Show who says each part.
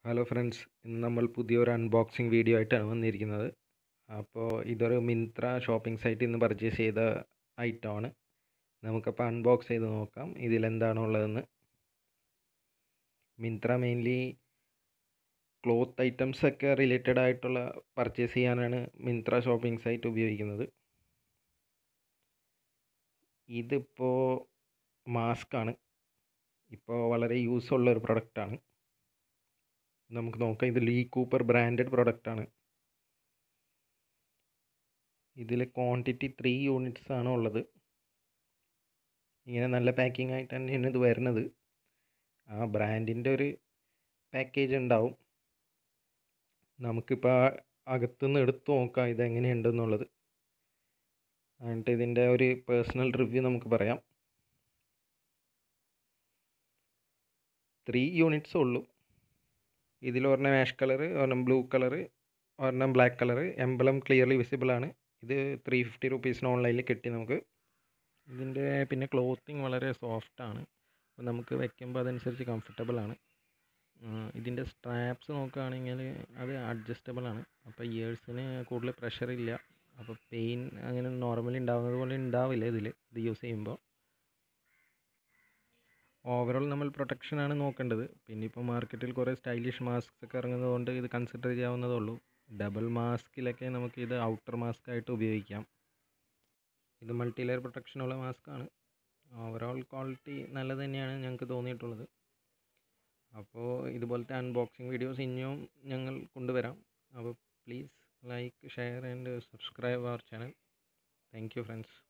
Speaker 1: hello friends ഇന്ന് നമ്മൾ പുതിയൊരു അൺബോക്സിങ് വീഡിയോ ആയിട്ടാണ് വന്നിരിക്കുന്നത് അപ്പോൾ ഇതൊരു മിന്ത്ര ഷോപ്പിംഗ് സൈറ്റിൽ നിന്ന് പർച്ചേസ് ചെയ്ത ഐറ്റമാണ് നമുക്കപ്പോൾ അൺബോക്സ് ചെയ്ത് നോക്കാം ഇതിലെന്താണ് ഉള്ളതെന്ന് മിന്ത്ര മെയിൻലി ക്ലോത്ത് ഐറ്റംസ് ഒക്കെ റിലേറ്റഡ് ആയിട്ടുള്ള പർച്ചേസ് ചെയ്യാനാണ് മിന്ത്ര ഷോപ്പിംഗ് സൈറ്റ് ഉപയോഗിക്കുന്നത് ഇതിപ്പോൾ മാസ്കാണ് ഇപ്പോൾ വളരെ യൂസ് ഉള്ള ഒരു പ്രൊഡക്റ്റാണ് നമുക്ക് നോക്കാം ഇത് ലീ കൂപ്പർ ബ്രാൻഡഡ് പ്രൊഡക്റ്റാണ് ഇതിൽ ക്വാണ്ടിറ്റി ത്രീ യൂണിറ്റ്സ് ആണ് ഉള്ളത് ഇങ്ങനെ നല്ല പാക്കിംഗ് ആയിട്ട് തന്നെയാണ് ഇത് വരുന്നത് ആ ബ്രാൻഡിൻ്റെ ഒരു പാക്കേജ് ഉണ്ടാവും നമുക്കിപ്പോൾ അകത്തുനിന്ന് എടുത്ത് നോക്കാം ഇതെങ്ങനെയുണ്ടെന്നുള്ളത് എന്നിട്ട് ഇതിൻ്റെ ഒരു പേഴ്സണൽ റിവ്യൂ നമുക്ക് പറയാം ത്രീ യൂണിറ്റ്സ് ഉള്ളൂ ഇതിൽ ഒരെണ്ണം ആഷ് കളർ ഒരെണ്ണം ബ്ലൂ കളർ ഒരെണ്ണം black colour emblem clearly visible ആണ് ഇത് ത്രീ ഫിഫ്റ്റി റുപ്പീസിന് ഓൺലൈനിൽ കിട്ടി നമുക്ക് ഇതിൻ്റെ പിന്നെ ക്ലോത്തിങ് വളരെ സോഫ്റ്റ് ആണ് അപ്പോൾ നമുക്ക് വെക്കുമ്പോൾ അതനുസരിച്ച് കംഫർട്ടബിൾ ആണ് ഇതിൻ്റെ സ്ട്രാപ്സ് നോക്കുകയാണെങ്കിൽ അത് അഡ്ജസ്റ്റബിൾ ആണ് അപ്പോൾ ഇയേഴ്സിന് കൂടുതൽ പ്രഷർ ഇല്ല അപ്പോൾ പെയിൻ അങ്ങനെ നോർമലി ഉണ്ടാകുന്നത് പോലെ ഉണ്ടാവില്ല ഇതിൽ ഇത് യൂസ് ചെയ്യുമ്പോൾ ഓവറോൾ നമ്മൾ പ്രൊട്ടക്ഷനാണ് നോക്കേണ്ടത് പിന്നെ ഇപ്പോൾ മാർക്കറ്റിൽ കുറേ സ്റ്റൈലിഷ് മാസ്ക്സ് ഒക്കെ ഇറങ്ങുന്നതുകൊണ്ട് ഇത് കൺസിഡർ ചെയ്യാവുന്നതേ ഉള്ളൂ ഡബിൾ മാസ്കിലൊക്കെ നമുക്ക് ഇത് ഔട്ടർ മാസ്ക് ആയിട്ട് ഉപയോഗിക്കാം ഇത് മൾട്ടി ലെയർ പ്രൊട്ടക്ഷനുള്ള മാസ്കാണ് ഓവറോൾ ക്വാളിറ്റി നല്ലത് തന്നെയാണ് ഞങ്ങൾക്ക് തോന്നിയിട്ടുള്ളത് അപ്പോൾ ഇതുപോലത്തെ അൺബോക്സിങ് വീഡിയോസ് ഇനിയും ഞങ്ങൾ കൊണ്ടുവരാം അപ്പോൾ please like share and subscribe our channel thank you friends